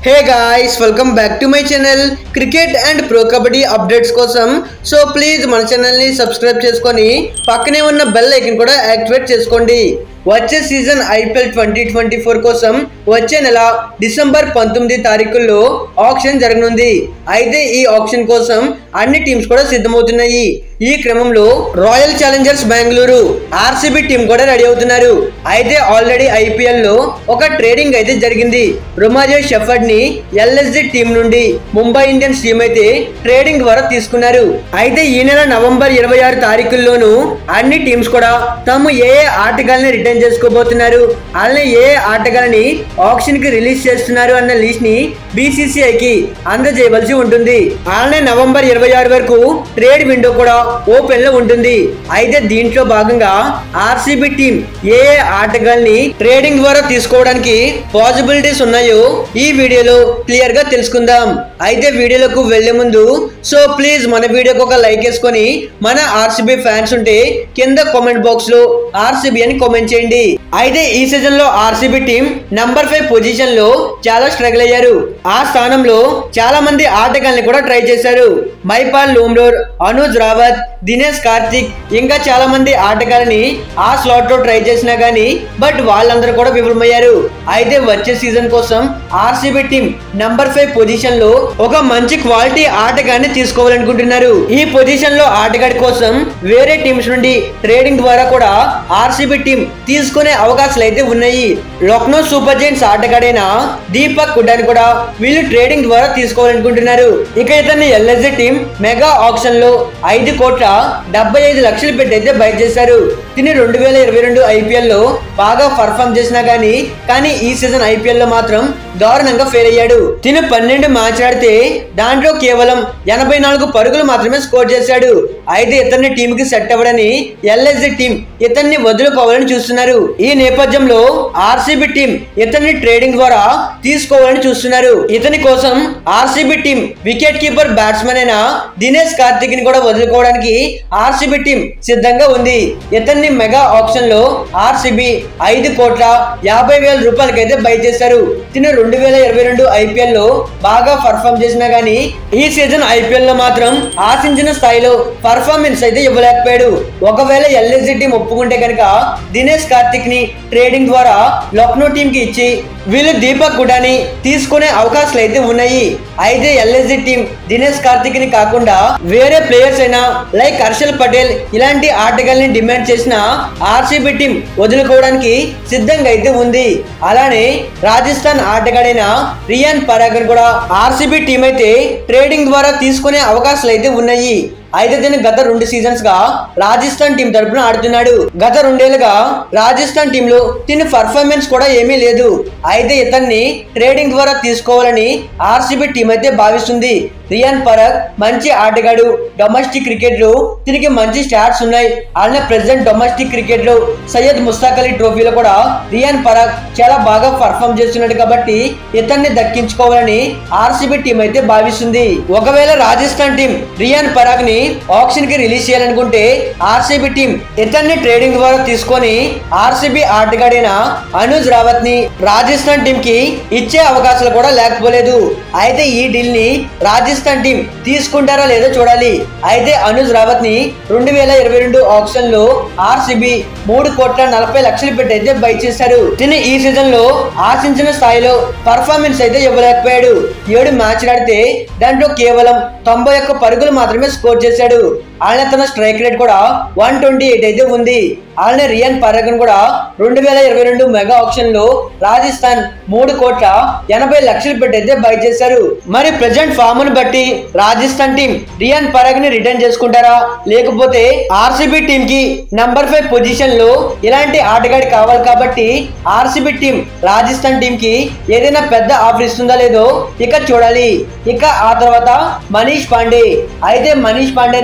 hey guys welcome back to my channel cricket and pro kabaddi updates కోసం so please మన ఛానల్ని subscribe చేసుకొని పక్కనే ఉన్న బెల్ ఐకన్ కూడా యాక్టివేట్ చేసుకోండి వచ్చే season IPL twenty twenty four కోసం వచ్చే నెల డిసెంబర్ పంతొమ్మిది తారీఖుల్లో ఆప్షన్ జరగనుంది అయితే ఈ ఆప్షన్ కోసం అన్ని టీమ్స్ కూడా సిద్ధమవుతున్నాయి ఈ క్రమంలో royal challengers Bengaluru RCB team కూడా రెడీ అవుతున్నారు అయితే ఆల్రెడీ ఐపీఎల్ లో ఒక ట్రేడింగ్ అయితే జరిగింది రుమాజో షెఫర్డ్ ని ఎల్ఎస్జి టీం నుండి ముంబై ఇండియన్స్ టీం అయితే ట్రేడింగ్ ద్వారా తీసుకున్నారు అయితే ఈ నెల నవంబర్ ఇరవై ఆరు తారీఖుల్లోనూ అన్ని టీమ్స్ కూడా తాము ఏ ఏ ఆటగాళ్ళని రిటర్న్ చేసుకోబోతున్నారు అలానే ఏ ఏ ఆటగాళ్ళని ఆప్షన్ కి రిలీజ్ చేస్తున్నారు అన్న లిస్ట్ ని బీసీసీఐకి అందజేయవలసి ఉంటుంది అలానే నవంబర్ ఇరవై ఆరు వరకు ట్రేడ్ విండో కూడా ఓపెన్ లో ఉంటుంది అయితే దీంట్లో భాగంగా ఆర్సీబీ టీం ఏ ఏ ఆటగాళ్ళని ట్రేడింగ్ ద్వారా తీసుకోవడానికి పాసిబిలిటీస్ ఉన్నాయో ఈ వీడియోలో క్లియర్ గా తెలుసుకుందాం అయితే వీడియోలకు వెళ్లే ముందు సో ప్లీజ్ మన వీడియోకి ఒక లైక్ వేసుకొని మన ఆర్సీబీ ఫ్యాన్స్ ఉంటే కింద కామెంట్ బాక్స్ లో ఆర్సీబీ అని కామెంట్ చేయండి అయితే ఈ సీజన్ లో RCB team number five position లో చాలా స్ట్రగుల్ అయ్యారు ఆ స్థానంలో చాలా మంది ఆటగాళ్ళని కూడా ట్రై చేశారు మైపాల్ లూమ్డోర్ అనుజ్ రావత్ దినేష్ కార్తిక్ ఇంకా చాలా మంది ఆటగాళ్ళని ఆ స్లాట్ లో ట్రై చేసినా గానీ బట్ వాళ్ళందరూ కూడా విఫలమయ్యారు అయితే వచ్చే సీజన్ కోసం RCB team number five position లో ఒక మంచి క్వాలిటీ ఆటగాన్ని తీసుకోవాలనుకుంటున్నారు ఈ పొజిషన్ లో ఆటగాడి కోసం వేరే టీమ్స్ నుండి ట్రేడింగ్ ద్వారా కూడా ఆర్సీబీ టీం తీసుకునే అవకాశాలు అయితే ఉన్నాయి లక్నో సూపర్ జైంట్స్ ఆటగాడైన దీపక్ కుడ్డాని కూడా వీళ్ళు ట్రేడింగ్ ద్వారా తీసుకోవాలనుకుంటున్నారు ఇక ఇతన్ని ఎల్ఎస్జి టీం మెగా ఆప్షన్ లో ఐదు కోట్ల డెబ్బై ఐదు లక్షలు పెట్టి అయితే బయట చేశారు తిని రెండు వేల ఇరవై రెండు ఐపీఎల్ లో బాగా పర్ఫామ్ చేసినా గానీ కానీ ఈ సీజన్ ఐపీఎల్ లో మాత్రం దారుణంగా ఫెయిల్ అయ్యాడు తిను పన్నెండు మ్యాచ్ ఆడితే దాంట్లో కేవలం ఎనభై నాలుగు పరుగులు మాత్రమే స్కోర్ చేశాడు అయితే ఇతన్ని టీమ్ కి సెట్ అవ్వడని ఎల్ఎస్జి టీం ఇతన్ని వదులుకోవాలని చూస్తున్నారు ఈ నేపథ్యంలో ఆర్సీబీ టీం ఇతన్ని ట్రేడింగ్ ద్వారా తీసుకోవాలని చూస్తున్నారు ఇతని కోసం RCB team wicket keeper batsmen అయిన దినేష్ కార్తిక్ ని కూడా వదులుకోవడానికి ఆర్సీబీ టీం సిద్ధంగా ఉంది ఇతన్ని మెగా ఆప్షన్ లో ఆర్సీబీ ఐదు కోట్ల యాభై వేల రూపాయలకైతే బై చేశారు తిను రెండు వేల ఇరవై రెండు ఐపీఎల్ లో బాగా పర్ఫామ్ చేసినా గానీ ఈ సీజన్ ఐపీఎల్ లో మాత్రం ఆశించిన స్థాయిలో పర్ఫార్మెన్స్ అయితే ఇవ్వలేకపోయాడు ఒకవేళ ఎల్ఎస్జి టీం ఒప్పుకుంటే కనుక దినేష్ కార్తిక్ ని ట్రేడింగ్ ద్వారా లక్నో టీం కి ఇచ్చి వీళ్ళు దీపక్ గుడాని తీసుకునే అవకాశాలు అయితే ఉన్నాయి అయితే ఎల్ఎస్జి టీం దినేష్ కార్తిక్ ని కాకుండా వేరే ప్లేయర్స్ అయినా లైక్ హర్షల్ పటేల్ ఇలాంటి ఆటగాళ్ళని డిమాండ్ చేసిన ఆర్సీబీ టీం వదులుకోవడానికి సిద్ధంగా అయితే ఉంది అలానే రాజస్థాన్ ఆటగాడైన రియాన్ పరాగన్ కూడా ఆర్సీబీ టీం అయితే ట్రేడింగ్ ద్వారా తీసుకునే అవకాశాలు అయితే ఉన్నాయి అయితే దీని గత రెండు సీజన్స్ గా రాజస్థాన్ టీం తరపున ఆడుతున్నాడు గత రెండేళ్లుగా రాజస్థాన్ టీంలో దీని పర్ఫార్మెన్స్ కూడా ఏమీ లేదు అయితే ఇతన్ని ట్రేడింగ్ ద్వారా తీసుకోవాలని ఆర్సీబీ టీం అయితే భావిస్తుంది రియాన్ పరాగ్ మంచి ఆటగాడు డొమెస్టిక్ క్రికెట్ లో దీనికి మంచి స్టాట్స్ ఉన్నాయి అలానే ప్రెసెంట్ డొమెస్టిక్ క్రికెట్ లో సయ్యద్ ముస్తాక్ అలీ ట్రోఫీలో కూడా రియాన్ పరాగ్ చాలా బాగా పర్ఫామ్ చేస్తున్నాడు కాబట్టి ఇతన్ని దక్కించుకోవాలని ఆర్సీబీ టీం అయితే భావిస్తుంది ఒకవేళ రాజస్థాన్ టీం రియాన్ పరాగ్ ని ఆప్షన్ కి రిలీజ్ చేయాలనుకుంటే ఆర్సీబీ టీం ఇతన్ని ట్రేడింగ్ ద్వారా తీసుకొని ఆర్సీబీ ఆటగాడైన అనుజ్ రావత్ ని రాజస్థాన్ టీం కి ఇచ్చే అవకాశాలు కూడా లేకపోలేదు అయితే ఈ డీల్ ని రాజస్థాన్ టీం తీసుకుంటారా లేదో చూడాలి అయితే అనుజ్ రావత్ ని రెండు వేల ఇరవై రెండు ఆప్షన్ లో ఆర్సీబీ మూడు కోట్ల నలభై లక్షలు పెట్టి అయితే బై చేశారు దీన్ని ఈ సీజన్ లో ఆశించిన స్థాయిలో పర్ఫార్మెన్స్ అయితే ఇవ్వలేకపోయాడు ఏడు మ్యాచ్లు ఆడితే దాంట్లో కేవలం తొంభై ఒక్క పరుగులు మాత్రమే స్కోర్ చేశాడు అలానే తన స్ట్రైక్ రేట్ కూడా వన్ ట్వంటీ ఎయిట్ అయితే ఉంది అలానే రియాన్ పరాగన్ కూడా రెండు వేల ఇరవై రెండు మెగా ఆప్షన్ లో రాజస్థాన్ మూడు కోట్ల ఎనభై లక్షలు పెట్టి అయితే బై చేశారు మరి ప్రజెంట్ ఫామ్ ను బట్టి రాజస్థాన్ టీం రియాన్ పరాగ్ ని రిటర్న్ చేసుకుంటారా లేకపోతే ఆర్సీబీ టీం కి నంబర్ ఫైవ్ పొజిషన్ లో ఇలాంటి ఆటగాడి కావాలి కాబట్టి ఆర్సీబీ టీం రాజస్థాన్ టీం కి ఏదైనా పెద్ద ఆఫర్ ఇస్తుందా లేదో ఇక చూడాలి ఇక ఆ తర్వాత మనీష్ పాండే అయితే మనీష్ పాండేని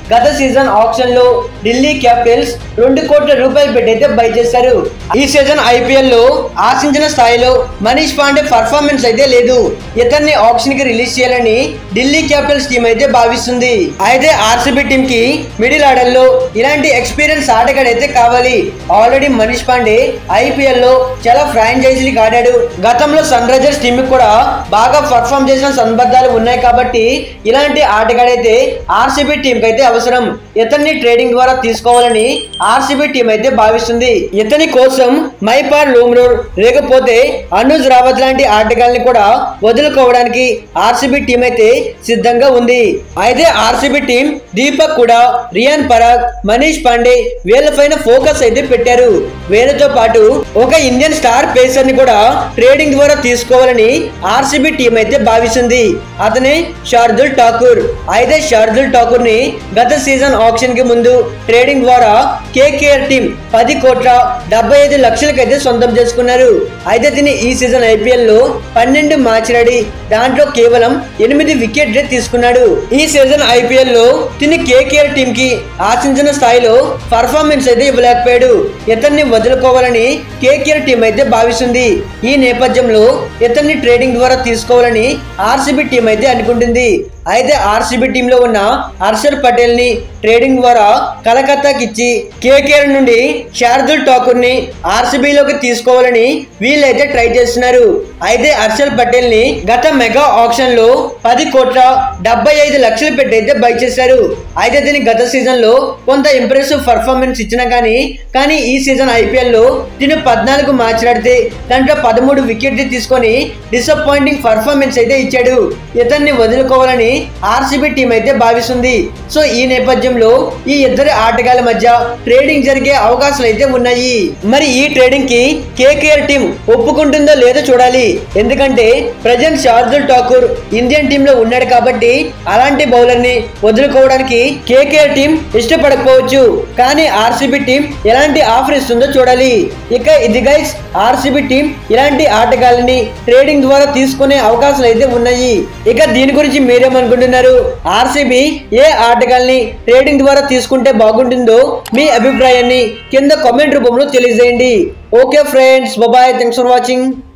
గత సీజన్ ఆప్షన్ లో ఢిల్లీ క్యాపిటల్స్ రెండు కోట్ల రూపాయలు పెట్టి అయితే బై చేశారు ఈ సీజన్ ఐపీఎల్ లో ఆశించిన స్థాయిలో మనీష్ పాండే పర్ఫార్మెన్స్ అయితే లేదు ఇతన్ని ఆప్షన్ కి రిలీజ్ చేయాలని ఢిల్లీ క్యాపిటల్స్ టీం అయితే భావిస్తుంది అయితే ఆర్సీబీ టీం కి మిడిల్ ఆర్డర్ లో ఇలాంటి ఎక్స్పీరియన్స్ ఆటగాడు అయితే కావాలి ఆల్రెడీ మనీష్ పాండే ఐపీఎల్ లో చాలా ఫ్రాంచైజీలకు ఆడాడు గతంలో సన్ రైజర్స్ టీం కూడా బాగా పర్ఫామ్ చేసిన సందర్భాలు ఉన్నాయి కాబట్టి ఇలాంటి ఆటగాడైతే ఆర్సీబీ టీం కి అయితే అవసరం ఇతన్ని ట్రేడింగ్ ద్వారా తీసుకోవాలని ఆర్సీబీ టీం అయితే భావిస్తుంది ఇతని కోసం మైపార్ లూమ్రోడ్ లేకపోతే అనుజ్ రావత్ లాంటి ఆటగాళ్ళని కూడా వదులుకోవడానికి ఆర్సీబీ టీం అయితే సిద్ధంగా ఉంది అయితే ఆర్సీబీ టీం దీపక్ కూడా రియాన్ పరాగ్ మనీష్ పాండే వీళ్ళపైన ఫోకస్ అయితే పెట్టారు వీళ్ళతో పాటు ఒక ఇండియన్ స్టార్ పేసర్ ని కూడా ట్రేడింగ్ ద్వారా తీసుకోవాలని ఆర్సీబీ టీం అయితే భావిస్తుంది అతనే శార్దుల్ ఠాకూర్ అయితే శార్దుల్ ఠాకూర్ ని గత సీజన్ ఆప్షన్ కి ముందు ట్రేడింగ్ ద్వారా కేకేఆర్ టీం పది కోట్ల డెబ్బై ఐదు లక్షలకైతే సొంతం చేసుకున్నారు అయితే దీని ఈ సీజన్ ఐపీఎల్ లో పన్నెండు మ్యాచ్ రెడీ దాంట్లో కేవలం ఎనిమిది వికెట్ తీసుకున్నాడు ఈ సీజన్ ఐపీఎల్ లో తిని కేకేఆర్ టీం కి ఆశించిన స్థాయిలో పర్ఫార్మెన్స్ అయితే ఇవ్వలేకపోయాడు ఇతన్ని వదులుకోవాలని కేకేఆర్ టీం అయితే భావిస్తుంది ఈ నేపథ్యంలో ఇతన్ని ట్రేడింగ్ ద్వారా తీసుకోవాలని ఆర్సీబీ టీం అయితే అనుకుంటుంది అయితే ఆర్సీబీ టీంలో ఉన్న హర్షల్ పటేల్ ని ట్రేడింగ్ ద్వారా కలకత్తాకి ఇచ్చి కేకేఆర్ నుండి శార్దుల్ ఠాకూర్ ని ఆర్సీబీలోకి తీసుకోవాలని వీళ్ళైతే ట్రై చేస్తున్నారు అయితే హర్షల్ పటేల్ ని గత మెగా ఆప్షన్ లో పది కోట్ల డెబ్బై ఐదు లక్షలు పెట్టి అయితే బై చేశారు అయితే దీని గత సీజన్ లో కొంత ఇంప్రెసివ్ పర్ఫార్మెన్స్ ఇచ్చినా కానీ కానీ ఈ సీజన్ ఐపీఎల్ లో దీని పద్నాలుగు మ్యాచ్ ఆడితే దాంట్లో పదమూడు వికెట్ తీసుకొని డిసప్పాయింటింగ్ పర్ఫార్మెన్స్ అయితే ఇచ్చాడు ఇతన్ని వదులుకోవాలని ఆర్సీబీ టీం అయితే భావిస్తుంది సో ఈ నేపథ్యంలో ఈ ఇద్దరు ఆటగాళ్ల మధ్య ట్రేడింగ్ జరిగే అవకాశాలు అయితే ఉన్నాయి మరి ఈ ట్రేడింగ్ కి కేకేఆర్ టీం ఒప్పుకుంటుందో లేదో చూడాలి ఎందుకంటే present Shardul Thakur Indian team లో ఉన్నాడు కాబట్టి అలాంటి బౌలర్ ని వదులుకోవడానికి కేకేఆర్ టీం ఇష్టపడకపోవచ్చు కానీ ఆర్సీబీ టీం ఎలాంటి ఆఫర్ ఇస్తుందో చూడాలి ఇక ఇది గైస్ ఆర్సీబీ టీం ఇలాంటి ఆటగాళ్ళని ట్రేడింగ్ ద్వారా తీసుకునే అవకాశాలు అయితే ఉన్నాయి ఇక దీని గురించి మీరేమనుకుంటున్నారు ఆర్సీబీ ఏ ఆటగాళ్ళని ట్రేడింగ్ ద్వారా తీసుకుంటే బాగుంటుందో మీ అభిప్రాయాన్ని కింద కామెంట్ రూపంలో తెలియజేయండి okay friends bye thanks for watching